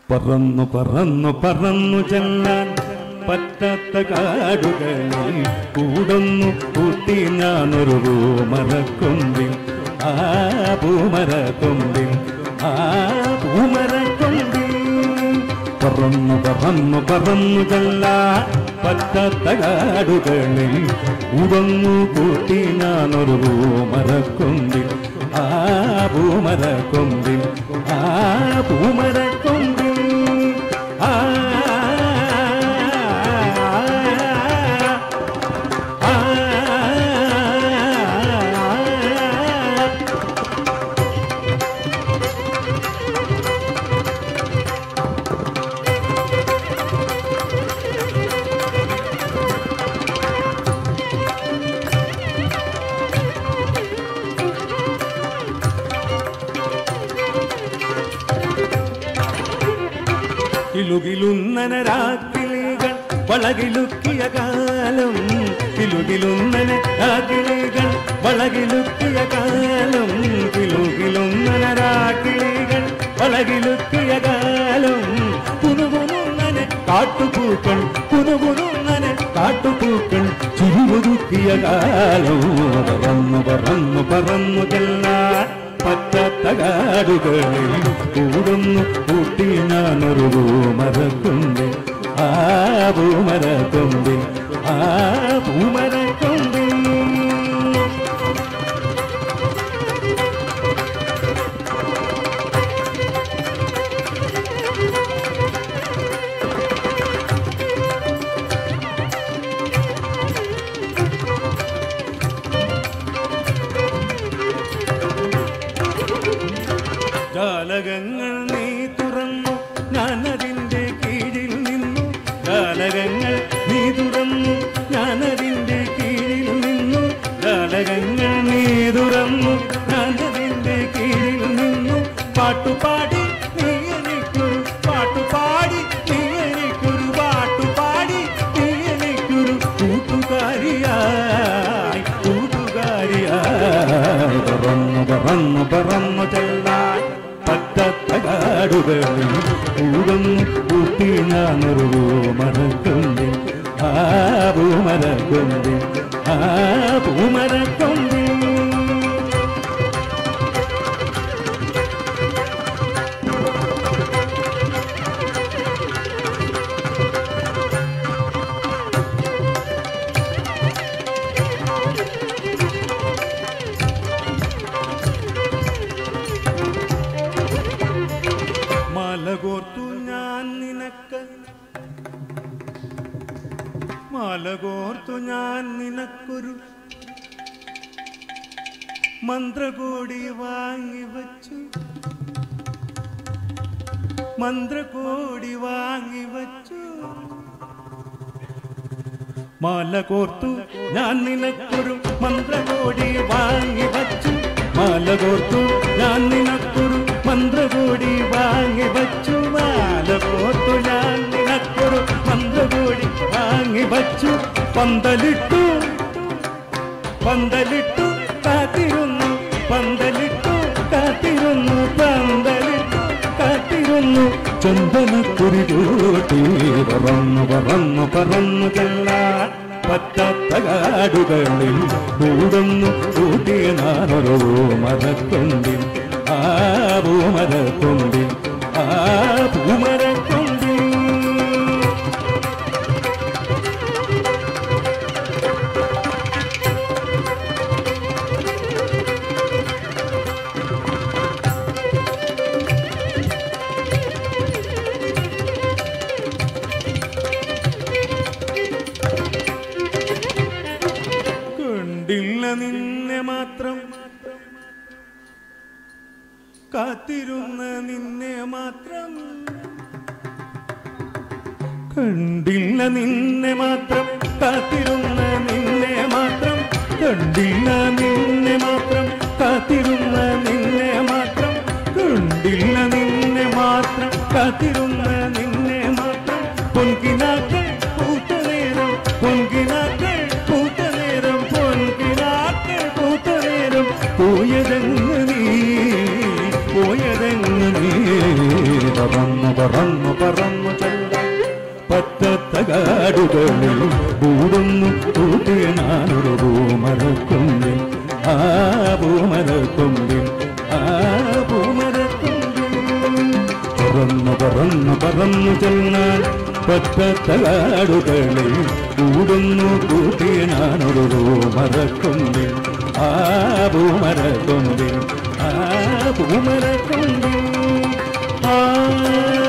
പറന്നു പറന്നു പറന്നു ചെല്ലാൻ പറ്റാത്ത കാടുകളിൽ കൂടൊന്നു കൂട്ടി ഞാനൊരു പൂമരക്കൊമ്പിൽ ആ പൂമരക്കൊമ്പിൽ ആ പൂമരക്കൊമ്പിൽ പറന്നു പറന്നു പറന്നു ചെല്ലാൻ പറ്റാത്ത കാടുകളിൽ കൂടൊന്നു കൂട്ടി ഞാനൊരു പൂമരക്കൊമ്പിൽ ആ പൂമരക്കൊമ്പിൽ ആ പൂമരക്കൊമ്പിൽ ആ ആ, ആ കിലുകിലുന്നന രാക്കിളികൾ വളകിലുക്കിയ കാലം കിലുകിലുന്നന രാക്കിളികൾ വളകിലുക്കിയ കാലം കിലുകിലുന്നന രാക്കിളികൾ വളകിലുക്കിയ കാലം പുനുപുനുന്നന കാട്ടുപൂക്കൾ പുനുപുനുന്നന കാട്ടുപൂക്കൾ ചുരുമുതുക്കിയ കാലം പറന്നു പറന്നു പറന്നു ചെല്ലാൻ പറ്റാത്ത കാടുകളിൽ കൂടുന്നു കൂട്ടി ഞാനൊരു പൂമരക്കൊമ്പിൽ ആ പൂമരക്കൊമ്പിൽ ആ പൂമരക്കൊമ്പിൽ ജാലകങ്ങൾ നീ തുറന്നു ഞാനതിൻ്റെ കീഴിൽ നിന്നു ജാലകങ്ങൾ നീ തുറന്നു ഞാനതിൻ്റെ കീഴിൽ നിന്നു ജാലകങ്ങൾ നീ തുറന്നു ഞാനതിൻ്റെ കീഴിൽ നിന്നു പാട്ടുപാടി നീ എനിക്കൊരു പാട്ടുപാടി നീ എനിക്കൊരു പാട്ടുപാടി നീ എനിക്കൊരു കൂട്ടുകാരിയായി കൂട്ടുകാരിയായി പറന്നു പറന്നു പറന്നു ചെല്ലാൻ പറ്റാത്ത കാടുകളിൽ കൂടുന്നു കൂട്ടി ഞാനൊരു പൂമരക്കൊമ്പിൽ ആ പൂമരക്കൊമ്പിൽ ആ പൂമരക്കൊമ്പിൽ മാല കോർത്തു ഞാൻ നിനക്ക് മാല കോർത്തു ഞാൻ നിനക്കൊരു മന്ത്രകോടി വാങ്ങി വച്ചു മന്ത്രകോടി വാങ്ങി വച്ചു മാല കോർത്തു ഞാൻ നിനക്കൊരു മന്ത്രകോടി വാങ്ങി വച്ചു മാല കോർത്തു ഞാൻ നിനക്കൊരു മന്ത്രകോടി വാങ്ങി വച്ചു മാല കോർത്തു ഞാൻ നിനക്കൊരു മന്ത്രകോടി വാങ്ങി വച്ചു പന്തലിട്ടു പന്തലിട്ടു കാത്തിരുന്നു പന്തലിട്ടു കാത്തിരുന്നു പന്തലിട്ടു കാത്തിരുന്നു ചന്ദനക്കുരി കൂട്ടി പറന്നു പറന്നു പറന്നു ചെല്ലാൻ പറ്റാത്ത കാടുകളിൽ കൂടുന്നു കൂട്ടിയ നാനൊരു മരക്കൊണ്ടിൽ ആ പൂമരക്കൊണ്ടിൽ ആ പൂമരക്കൊണ്ടിൽ കണ്ടില്ല നിന്നെ മാത്രം കാത്തിരുന്ന നിന്നെ മാത്രം കണ്ടില്ല നിന്നെ മാത്രം കാത്തിരുന്ന നിന്നെ മാത്രം കണ്ടില്ല നിന്നെ മാത്രം കാത്തിരുന്ന നിന്നെ മാത്രം കണ്ടില്ല നിന്നെ മാത്രം കാത്തിരുന്ന നിന്നെ മാത്രം പൊൻകിനാക്കൾ പൂത്ത നേരം പൊൻകിനാക്കൾ പൂത്ത നേരം പൊൻകിനാക്കൾ പൂത്ത നേരം പോയതെങ്ങ് നീ പോയതെങ്ങ് നീ പറന്നു പറന്നു പറന്നു ചെല്ലാൻ പറ്റത്ത കാടുകളിൽ കൂടുന്നു കൂട്ടിയ ഞാനൊരു പൂമരക്കൊമ്പിൽ ആ പൂമരക്കൊമ്പിൽ ആ പൂമരക്കൊമ്പിൽ പറന്നു പറന്നു പറന്നു ചെന്നാൽ പറ്റത്ത കാടുകളിൽ കൂടുന്നു കൂട്ടിയ ഞാനൊരു പൂമരക്കൊമ്പിൽ ആ പൂമരക്കൊമ്പിൽ ആ പൂമരക്കൊമ്പിൽ ആ